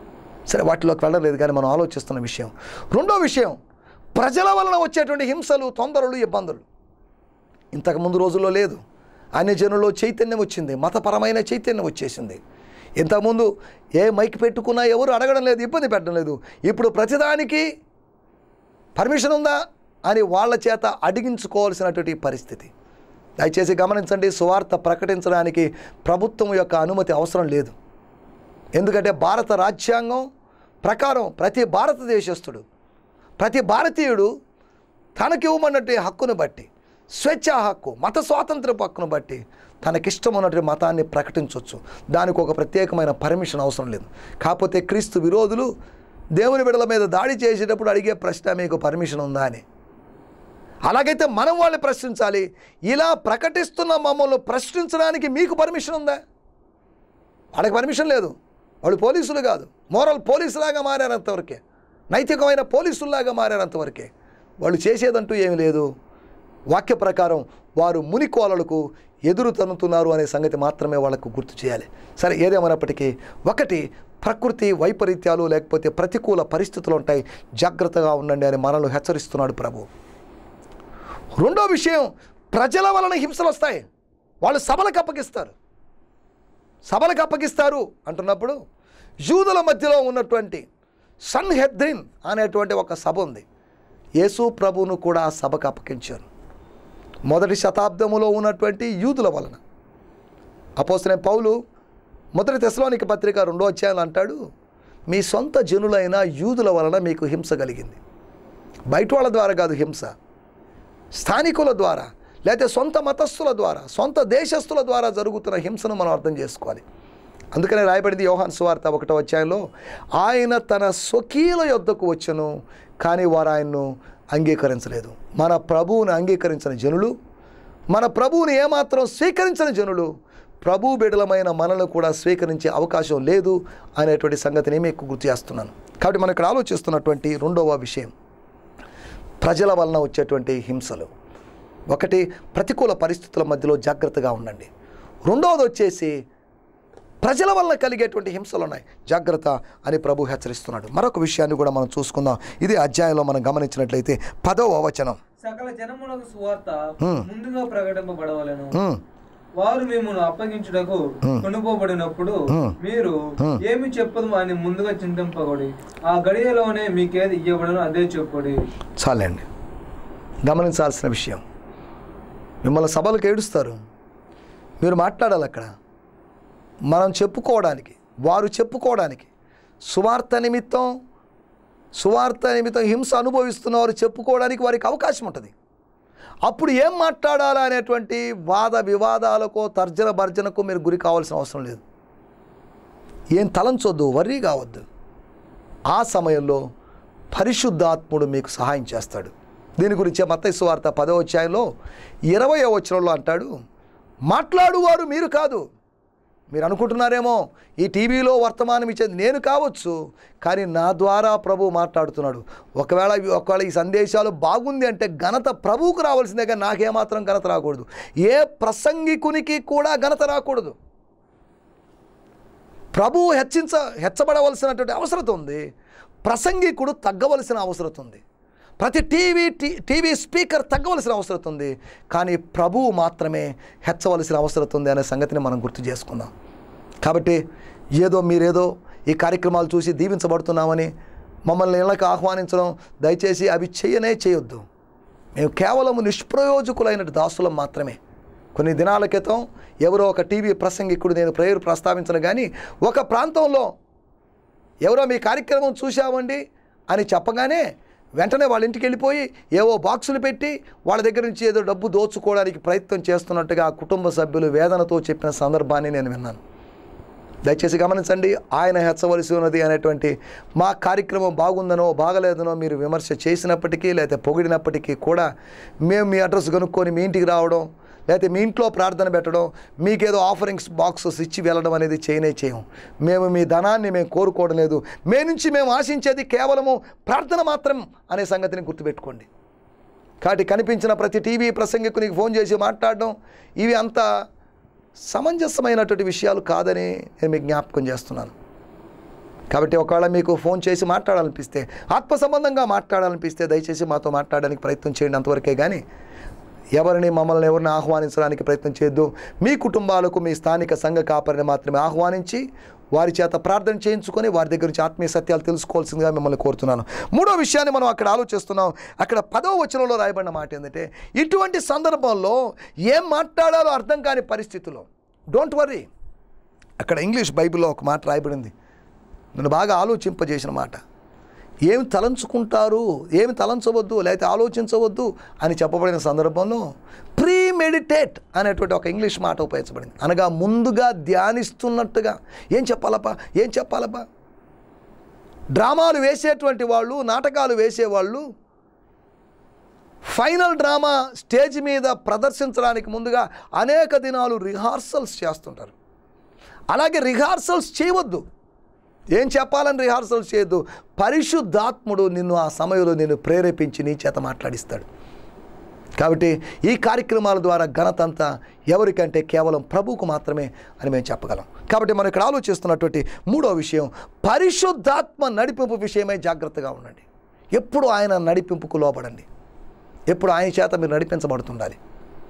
సరే వాటిలోకి వెళ్ళలేదు కానీ మనం ఆలోచిస్తున్న విషయం రెండో విషయం ప్రజల వలన వచ్చేటువంటి హింసలు తొందరలు ఇబ్బందులు ఇంతకు ముందు రోజుల్లో లేదు అన్ని జనుల్లో చైతన్యం వచ్చింది మతపరమైన చైతన్యం వచ్చేసింది ఇంతకుముందు ఏ మైక్ పెట్టుకున్నా ఎవరు అడగడం లేదు ఇబ్బంది పెట్టడం లేదు ఇప్పుడు ప్రతిదానికి పర్మిషన్ ఉందా అని వాళ్ళ చేత అడిగించుకోవాల్సినటువంటి పరిస్థితి దయచేసి గమనించండి సువార్త ప్రకటించడానికి ప్రభుత్వం యొక్క అనుమతి అవసరం లేదు ఎందుకంటే భారత రాజ్యాంగం ప్రకారం ప్రతి భారతదేశస్థుడు ప్రతి భారతీయుడు తనకివ్వమన్నట్టు హక్కును బట్టి స్వేచ్ఛా హక్కు మత స్వాతంత్రపు హక్కును బట్టి తనకిష్టం ఉన్నటువంటి మతాన్ని ప్రకటించవచ్చు దానికి ఒక ప్రత్యేకమైన పర్మిషన్ అవసరం లేదు కాకపోతే క్రీస్తు విరోధులు దేవుని బిడల మీద దాడి చేసేటప్పుడు అడిగే ప్రశ్న మీకు పర్మిషన్ ఉందా అని అలాగైతే మనం వాళ్ళని ప్రశ్నించాలి ఇలా ప్రకటిస్తున్న మమ్మల్ని ప్రశ్నించడానికి మీకు పర్మిషన్ ఉందా వాళ్ళకి పర్మిషన్ లేదు వాళ్ళు పోలీసులు కాదు మోరల్ పోలీసులాగా మారారంతవరకే నైతికమైన పోలీసుల్లాగా మారారంతవరకే వాళ్ళు చేసేదంటూ ఏమీ లేదు వాక్య ప్రకారం వారు మునికోలలకు ఎదురు తన్నుతున్నారు అనే సంగతి మాత్రమే వాళ్ళకు గుర్తు చేయాలి సరే ఏదేమైనప్పటికీ ఒకటి ప్రకృతి వైపరీత్యాలు లేకపోతే ప్రతికూల పరిస్థితులు ఉంటాయి జాగ్రత్తగా ఉండండి అని మనల్ని హెచ్చరిస్తున్నాడు ప్రభు రెండో విషయం ప్రజల వలన హింసలు వస్తాయి వాళ్ళు సభలకు అప్పగిస్తారు సభలకు అప్పగిస్తారు అంటున్నప్పుడు యూదుల మధ్యలో ఉన్నటువంటి సన్ హెద్రిన్ అనేటువంటి ఒక సభ ఉంది యేసు ప్రభువును కూడా ఆ సభకు అప్పగించారు మొదటి శతాబ్దములో ఉన్నటువంటి యూదుల వలన అపోసిన పౌలు మొదటి తెశలోనికి పత్రిక రెండో అధ్యాయులు అంటాడు మీ సొంత జనులైన యూదుల వలన మీకు హింస కలిగింది బయట వాళ్ళ ద్వారా కాదు హింస స్థానికుల ద్వారా లేకపోతే సొంత మతస్థుల ద్వారా సొంత దేశస్థుల ద్వారా జరుగుతున్న హింసను మనం అర్థం చేసుకోవాలి అందుకనే రాయబడింది యోహాన్ సువార్త ఒకటో అధ్యాయంలో ఆయన తన స్వకీయుల యొద్దకు వచ్చను కానీ వారు ఆయన్ను అంగీకరించలేదు మన ప్రభువుని అంగీకరించిన జనులు మన ప్రభువుని ఏమాత్రం స్వీకరించిన జనులు ప్రభు బిడలమైన మనల్ని కూడా స్వీకరించే అవకాశం లేదు అనేటువంటి సంగతిని మీకు గుర్తు చేస్తున్నాను కాబట్టి మనం ఇక్కడ ఆలోచిస్తున్నటువంటి రెండవ విషయం ప్రజల వలన వచ్చేటువంటి హింసలు ఒకటి ప్రతికూల పరిస్థితుల మధ్యలో జాగ్రత్తగా ఉండండి రెండవది వచ్చేసి ప్రజల వలన కలిగేటువంటి హింసలు ఉన్నాయి జాగ్రత్త అని ప్రభు హెచ్చరిస్తున్నాడు మరొక విషయాన్ని కూడా మనం చూసుకుందాం ఇది అధ్యాయంలో మనం గమనించినట్లయితే పదవ వచనం సకల జనములకు సువార్త Hmm. ముందుగా ప్రకటింపబడవలెను ఉమ్, వారు మిమ్మల్ని అప్పగించుటకు కొనుకోబడినప్పుడు Hmm. మీరు ఏమి చెప్పదు అని ముందుగా చింతింపబడి ఆ గడియలోనే మీకేది ఇవ్వబడను అదే చెప్పుడి చాలండి గమనించాల్సిన విషయం మిమ్మల్ని సభలకు ఏడుస్తారు మీరు మాట్లాడాలి అక్కడ మనం చెప్పుకోవడానికి వారు చెప్పుకోవడానికి సువార్త నిమిత్తం సువార్త నిమిత్తం హింస అనుభవిస్తున్న వారు చెప్పుకోవడానికి వారికి అవకాశం ఉంటుంది అప్పుడు ఏం మాట్లాడాలా అనేటువంటి వాద వివాదాలకో తర్జన భర్జనకు మీరు గురి కావాల్సిన అవసరం లేదు ఏం తలంచొద్దు వర్రీ కావద్దు ఆ సమయంలో పరిశుద్ధాత్ముడు మీకు సహాయం చేస్తాడు దీని గురించే మత్తయి వార్త పదో అధ్యాయంలో ఇరవై వచనంలో అంటాడు మాట్లాడువారు మీరు కాదు మీరు అనుకుంటున్నారేమో ఈ టీవీలో వర్తమానం ఇచ్చేది నేను కావచ్చు కానీ నా ద్వారా ప్రభు మాట్లాడుతున్నాడు ఒకవేళ ఇవి- ఒకవేళ ఈ సందేశాలు బాగుంది అంటే ఘనత ప్రభువుకు రావాల్సిందే కానీ నాకేమాత్రం ఘనత రాకూడదు ఏ ప్రసంగికునికి కూడా ఘనత రాకూడదు ప్రభువు హెచ్చించ హెచ్చబడవలసినటువంటి అవసరం ఉంది ప్రసంగికుడు తగ్గవలసిన అవసరం ఉంది ప్రతి టీవీ టీ టీవీ స్పీకర్ తగ్గవలసిన అవసరం ఉంది కానీ ప్రభువు మాత్రమే హెచ్చవలసిన అవసరం ఉంది అనే సంగతిని మనం గుర్తు చేసుకుందాం కాబట్టి ఏదో మీరేదో ఈ కార్యక్రమాలు చూసి దీవించబడుతున్నామని మమ్మల్ని ఇళ్ళకి ఆహ్వానించడం దయచేసి అవి చేయనే చేయొద్దు మేము కేవలం నిష్ప్రయోజకులైన దాసులం మాత్రమే కొన్ని దినాల క్రితం ఎవరో ఒక టీవీ ప్రసంగికుడు నేను ప్రేయర్ ప్రస్తావించను కానీ ఒక ప్రాంతంలో ఎవరో మీ కార్యక్రమం చూశామండి అని చెప్పగానే వెంటనే వాళ్ళ ఇంటికి వెళ్ళిపోయి ఏవో బాక్సులు పెట్టి వాళ్ళ దగ్గర నుంచి ఏదో డబ్బు దోచుకోవడానికి ప్రయత్నం చేస్తున్నట్టుగా ఆ కుటుంబ సభ్యులు వేదనతో చెప్పిన సందర్భాన్ని నేను విన్నాను దయచేసి గమనించండి ఆయన హెచ్చవలసి ఉన్నది అనేటువంటి మా కార్యక్రమం బాగుందనో బాగలేదనో మీరు విమర్శ చేసినప్పటికీ లేకపోతే పొగిడినప్పటికీ కూడా మేము మీ అడ్రస్ కనుక్కొని మీ ఇంటికి రావడం లేకపోతే మీ ఇంట్లో ప్రార్థన పెట్టడం మీకేదో ఆఫరింగ్స్ బాక్సెస్ ఇచ్చి వెళ్ళడం అనేది చేయనే చేయం మేము మీ ధనాన్ని మేము కోరుకోవడం లేదు మే నుంచి మేము ఆశించేది కేవలము ప్రార్థన మాత్రం అనే సంగతిని గుర్తుపెట్టుకోండి కాబట్టి కనిపించిన ప్రతి టీవీ ప్రసంగికునికి ఫోన్ చేసి మాట్లాడడం ఇవి అంత సమంజసమైనటువంటి విషయాలు కాదని నేను మీకు జ్ఞాపకం చేస్తున్నాను కాబట్టి ఒకవేళ మీకు ఫోన్ చేసి మాట్లాడాలనిపిస్తే ఆత్మ సంబంధంగా మాట్లాడాలనిపిస్తే దయచేసి మాతో మాట్లాడడానికి ప్రయత్నం చేయండి అంతవరకే కానీ ఎవరిని మమ్మల్ని ఎవరిని ఆహ్వానించడానికి ప్రయత్నం చేయొద్దు మీ కుటుంబాలకు మీ స్థానిక సంఘ కాపరిని మాత్రమే ఆహ్వానించి వారి చేత ప్రార్థన చేయించుకొని వారి దగ్గర నుంచి ఆత్మీయ సత్యాలు తెలుసుకోవాల్సిందిగా మిమ్మల్ని కోరుతున్నాను మూడో విషయాన్ని మనం అక్కడ ఆలోచిస్తున్నాం అక్కడ పదో వచనంలో రాయబడిన మాట ఏంటంటే ఇటువంటి సందర్భంలో ఏం మాట్లాడాలో అర్థం కాని పరిస్థితుల్లో డోంట్ వర్రీ అక్కడ ఇంగ్లీష్ బైబిల్లో ఒక మాట రాయబడింది నన్ను బాగా ఆలోచింపజేసిన మాట ఏమి తలంచుకుంటారు ఏమి తలంచవద్దు లేకపోతే ఆలోచించవద్దు అని చెప్పబడిన సందర్భంలో ప్రీ మెడిటేట్ అనేటువంటి ఒక ఇంగ్లీష్ మాట ఉపయోగించబడింది అనగా ముందుగా ధ్యానిస్తున్నట్టుగా ఏం చెప్పాలప్పా ఏం చెప్పాలప్పా డ్రామాలు వేసేటువంటి వాళ్ళు నాటకాలు వేసేవాళ్ళు ఫైనల్ డ్రామా స్టేజ్ మీద ప్రదర్శించడానికి ముందుగా అనేక దినాలు రిహార్సల్స్ చేస్తుంటారు అలాగే రిహార్సల్స్ చేయవద్దు ఏం చెప్పాలని రిహార్సల్స్ చేయొద్దు పరిశుద్ధాత్ముడు నిన్ను ఆ సమయంలో నిన్ను ప్రేరేపించి నీ చేత మాట్లాడిస్తాడు కాబట్టి ఈ కార్యక్రమాల ద్వారా ఘనత అంతా ఎవరికంటే కేవలం ప్రభువుకు మాత్రమే అని మేము చెప్పగలం కాబట్టి మనం ఇక్కడ ఆలోచిస్తున్నటువంటి మూడో విషయం పరిశుద్ధాత్మ నడిపింపు విషయమై జాగ్రత్తగా ఉండండి ఎప్పుడు ఆయన నడిపింపుకు లోపడండి ఎప్పుడు ఆయన చేత మీరు నడిపించబడుతుండాలి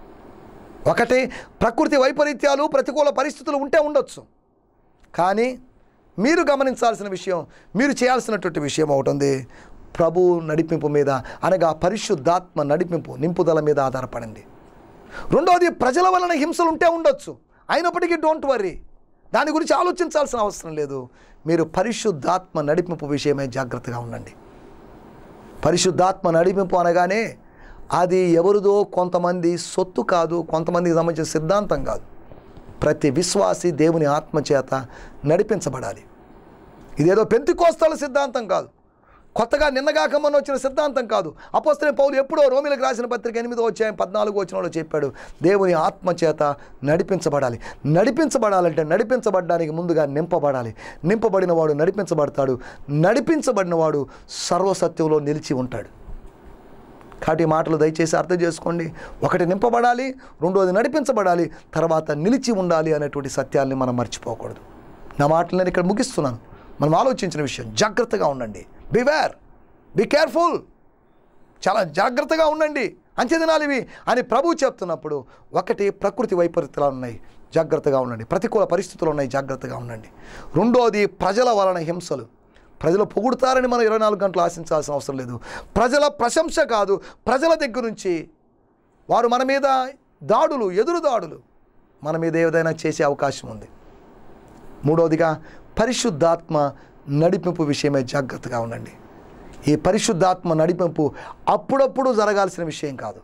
ఒకటి ప్రకృతి వైపరీత్యాలు ప్రతికూల పరిస్థితులు ఉంటే ఉండొచ్చు కానీ మీరు గమనించాల్సిన విషయం మీరు చేయాల్సినటువంటి విషయం ఒకటి ఉంది ప్రభు నడిపింపు మీద అనగా పరిశుద్ధాత్మ నడిపింపు నింపుదల మీద ఆధారపడండి రెండవది ప్రజల వలన హింసలు ఉంటే ఉండొచ్చు అయినప్పటికీ డోంట్ వర్రీ దాని గురించి ఆలోచించాల్సిన అవసరం లేదు మీరు పరిశుద్ధాత్మ నడిపింపు విషయమే జాగ్రత్తగా ఉండండి పరిశుద్ధాత్మ నడిపింపు అనగానే అది ఎవరిదో కొంతమంది సొత్తు కాదు కొంతమందికి సంబంధించిన సిద్ధాంతం కాదు ప్రతి విశ్వాసి దేవుని ఆత్మ చేత నడిపించబడాలి ఇదేదో పెంతికోస్తల సిద్ధాంతం కాదు కొత్తగా నిన్నగాక మొన్న వచ్చిన సిద్ధాంతం కాదు అపోస్తలే పౌలు ఎప్పుడో రోమిలకు రాసిన పత్రిక ఎనిమిదో వచ్చాయి పద్నాలుగు వచ్చిన చెప్పాడు దేవుని ఆత్మ చేత నడిపించబడాలి నడిపించబడాలంటే నడిపించబడడానికి ముందుగా నింపబడాలి నింపబడిన వాడు నడిపించబడతాడు నడిపించబడిన వాడు సర్వసత్యంలో నిలిచి ఉంటాడు కాబట్టి ఈ మాటలు దయచేసి అర్థం చేసుకోండి ఒకటి నింపబడాలి రెండోది నడిపించబడాలి తర్వాత నిలిచి ఉండాలి అనేటువంటి సత్యాల్ని మనం మర్చిపోకూడదు నా మాటలు నేను ఇక్కడ ముగిస్తున్నాను మనం ఆలోచించిన విషయం జాగ్రత్తగా ఉండండి బివేర్ బి కేర్ఫుల్ చాలా జాగ్రత్తగా ఉండండి అంచెదినాలు ఇవి అని ప్రభు చెప్తున్నప్పుడు ఒకటి ప్రకృతి వైపరీత్యాలు ఉన్నాయి జాగ్రత్తగా ఉండండి ప్రతికూల పరిస్థితులు ఉన్నాయి జాగ్రత్తగా ఉండండి రెండోది ప్రజల వలన హింసలు ప్రజలు పొగుడుతారని మనం ఇరవై నాలుగు గంటలు ఆశించాల్సిన అవసరం లేదు ప్రజల ప్రశంస కాదు ప్రజల దగ్గర నుంచి వారు మన మీద దాడులు ఎదురు దాడులు మన మీద ఏదైనా చేసే అవకాశం ఉంది మూడవదిగా పరిశుద్ధాత్మ నడిపింపు విషయమే జాగ్రత్తగా ఉండండి ఈ పరిశుద్ధాత్మ నడిపింపు అప్పుడప్పుడు జరగాల్సిన విషయం కాదు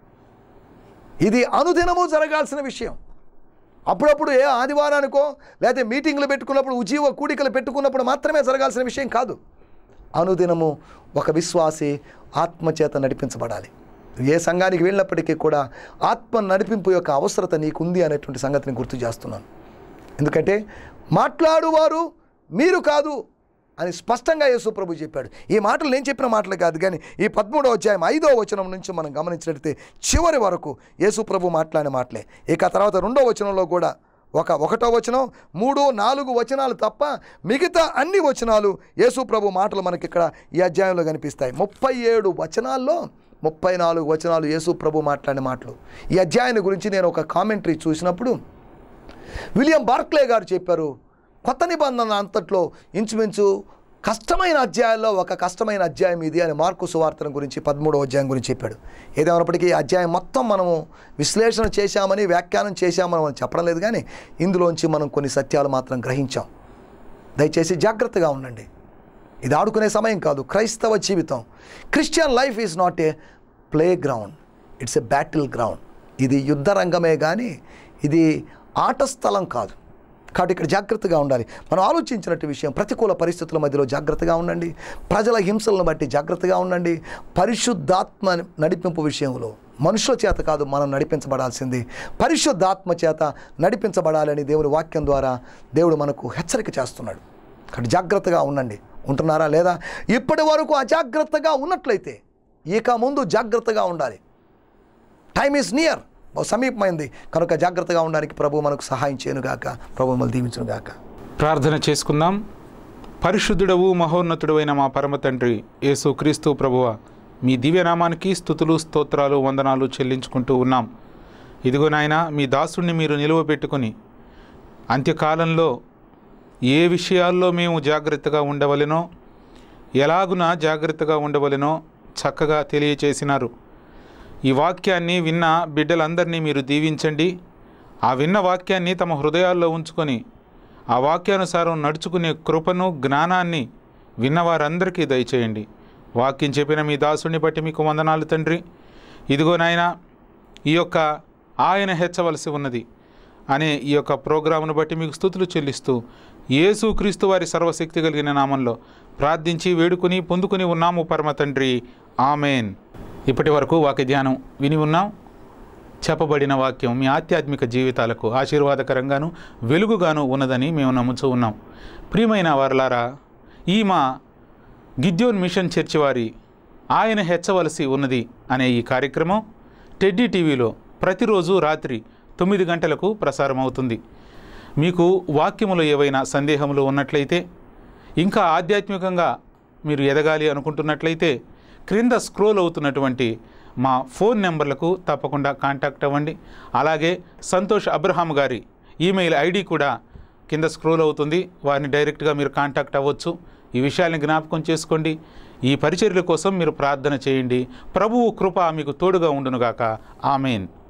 ఇది అనుదినము జరగాల్సిన విషయం అప్పుడప్పుడు ఏ ఆదివారానికో లేకపోతే మీటింగ్లు పెట్టుకున్నప్పుడు ఉజీవ కూడికలు పెట్టుకున్నప్పుడు మాత్రమే జరగాల్సిన విషయం కాదు అనుదినము ఒక విశ్వాసి ఆత్మచేత నడిపించబడాలి ఏ సంఘానికి వెళ్ళినప్పటికీ కూడా ఆత్మ నడిపింపు యొక్క అవసరత నీకుంది అనేటువంటి సంగతిని గుర్తు చేస్తున్నాను ఎందుకంటే మాట్లాడువారు మీరు కాదు అని స్పష్టంగా యేసు ప్రభు చెప్పాడు ఈ మాటలు నేను చెప్పిన మాటలు కాదు కానీ ఈ పదమూడవ అధ్యాయం ఐదో వచనం నుంచి మనం గమనించినట్లయితే చివరి వరకు యేసు ప్రభు మాట్లాడిన మాటలే ఇక తర్వాత రెండో వచనంలో కూడా ఒక ఒకటో వచనం మూడు నాలుగు వచనాలు తప్ప మిగతా అన్ని వచనాలు యేసు ప్రభు మాటలు మనకి ఇక్కడ ఈ అధ్యాయంలో కనిపిస్తాయి ముప్పై ఏడు వచనాల్లో ముప్పై నాలుగు వచనాలు యేసు ప్రభు మాట్లాడిన మాటలు ఈ అధ్యాయాన్ని గురించి నేను ఒక కామెంటరీ చూసినప్పుడు విలియం బార్క్లే గారు చెప్పారు కొత్త నిబంధన అంతట్లో ఇంచుమించు కష్టమైన అధ్యాయాల్లో ఒక కష్టమైన అధ్యాయం ఇది అని మార్కు సువార్తన గురించి పదమూడవ అధ్యాయం గురించి చెప్పాడు ఏదేమైనప్పటికీ ఈ అధ్యాయం మొత్తం మనము విశ్లేషణ చేశామని వ్యాఖ్యానం చేశామని మనం చెప్పడం లేదు కానీ ఇందులోంచి మనం కొన్ని సత్యాలు మాత్రం గ్రహించాం దయచేసి జాగ్రత్తగా ఉండండి ఇది ఆడుకునే సమయం కాదు క్రైస్తవ జీవితం Christian life is not a playground it's a battleground ఇది యుద్ధ రంగమే కానీ ఇది ఆట స్థలం కాదు కాబట్టి ఇక్కడ జాగ్రత్తగా ఉండాలి మనం ఆలోచించినట్టు విషయం ప్రతికూల పరిస్థితుల మధ్యలో జాగ్రత్తగా ఉండండి ప్రజల హింసలను బట్టి జాగ్రత్తగా ఉండండి పరిశుద్ధాత్మ నడిపింపు విషయంలో మనుషుల చేత కాదు మనం నడిపించబడాల్సింది పరిశుద్ధాత్మ చేత నడిపించబడాలని దేవుని వాక్యం ద్వారా దేవుడు మనకు హెచ్చరిక చేస్తున్నాడు కాబట్టి జాగ్రత్తగా ఉండండి ఉంటున్నారా లేదా ఇప్పటి వరకు అజాగ్రత్తగా ఉన్నట్లయితే ఇక ముందు జాగ్రత్తగా ఉండాలి టైమ్ ఈజ్ నియర్ సమీపమైంది కనుక జాగ్రత్తగా ఉండడానికి ప్రభు మనకు సహాయం చేయనుగాక ప్రభు మమ్మల్ని దీవించునుగాక ప్రార్థన చేసుకుందాం పరిశుద్ధుడవు మహోన్నతుడైన మా పరమ తండ్రి యేసు క్రీస్తు ప్రభువ మీ దివ్యనామానికి స్థుతులు స్తోత్రాలు వందనాలు చెల్లించుకుంటూ ఉన్నాం ఇదిగో నాయన మీ దాసుడిని మీరు నిలువబెట్టుకుని అంత్యకాలంలో ఏ విషయాల్లో మేము జాగ్రత్తగా ఉండవలెనో ఎలాగున జాగ్రత్తగా ఉండవలెనో చక్కగా తెలియచేసినారు ఈ వాక్యాన్ని విన్న బిడ్డలందరినీ మీరు దీవించండి ఆ విన్న వాక్యాన్ని తమ హృదయాల్లో ఉంచుకొని ఆ వాక్యానుసారం నడుచుకునే కృపను జ్ఞానాన్ని విన్నవారందరికీ దయచేయండి వాక్యం చెప్పిన మీ దాసుని బట్టి మీకు వందనాలు తండ్రి ఇదిగో నాయన ఈ యొక్క ఆయన హెచ్చవలసి ఉన్నది అనే ఈ యొక్క ప్రోగ్రామును బట్టి మీకు స్థుతులు చెల్లిస్తూ యేసు క్రీస్తు వారి సర్వశక్తి కలిగిన నామంలో ప్రార్థించి వేడుకుని పొందుకుని ఉన్నాము పరమ తండ్రి ఆమెన్ ఇప్పటి వరకు వాక్య ధ్యానం విని ఉన్నాం చెప్పబడిన వాక్యం మీ ఆధ్యాత్మిక జీవితాలకు ఆశీర్వాదకరంగాను వెలుగుగాను ఉన్నదని మేము నమ్ముతూ ఉన్నాం ప్రియమైన వారలారా ఈ మా గిద్యోన్ మిషన్ చర్చి వారి ఆయన హెచ్చవలసి ఉన్నది అనే ఈ కార్యక్రమం టెడ్డీ టీవీలో ప్రతిరోజు రాత్రి తొమ్మిది గంటలకు ప్రసారం అవుతుంది మీకు వాక్యములో ఏవైనా సందేహములు ఉన్నట్లయితే ఇంకా ఆధ్యాత్మికంగా మీరు ఎదగాలి అనుకుంటున్నట్లయితే క్రింద స్క్రోల్ అవుతున్నటువంటి మా ఫోన్ నెంబర్లకు తప్పకుండా కాంటాక్ట్ అవ్వండి అలాగే సంతోష్ అబ్రహాం గారి ఈమెయిల్ ఐడి కూడా కింద స్క్రోల్ అవుతుంది వారిని డైరెక్ట్గా మీరు కాంటాక్ట్ అవ్వచ్చు ఈ విషయాన్ని జ్ఞాపకం చేసుకోండి ఈ పరిచర్యల కోసం మీరు ప్రార్థన చేయండి ప్రభువు కృప మీకు తోడుగా ఉండునుగాక ఆమెన్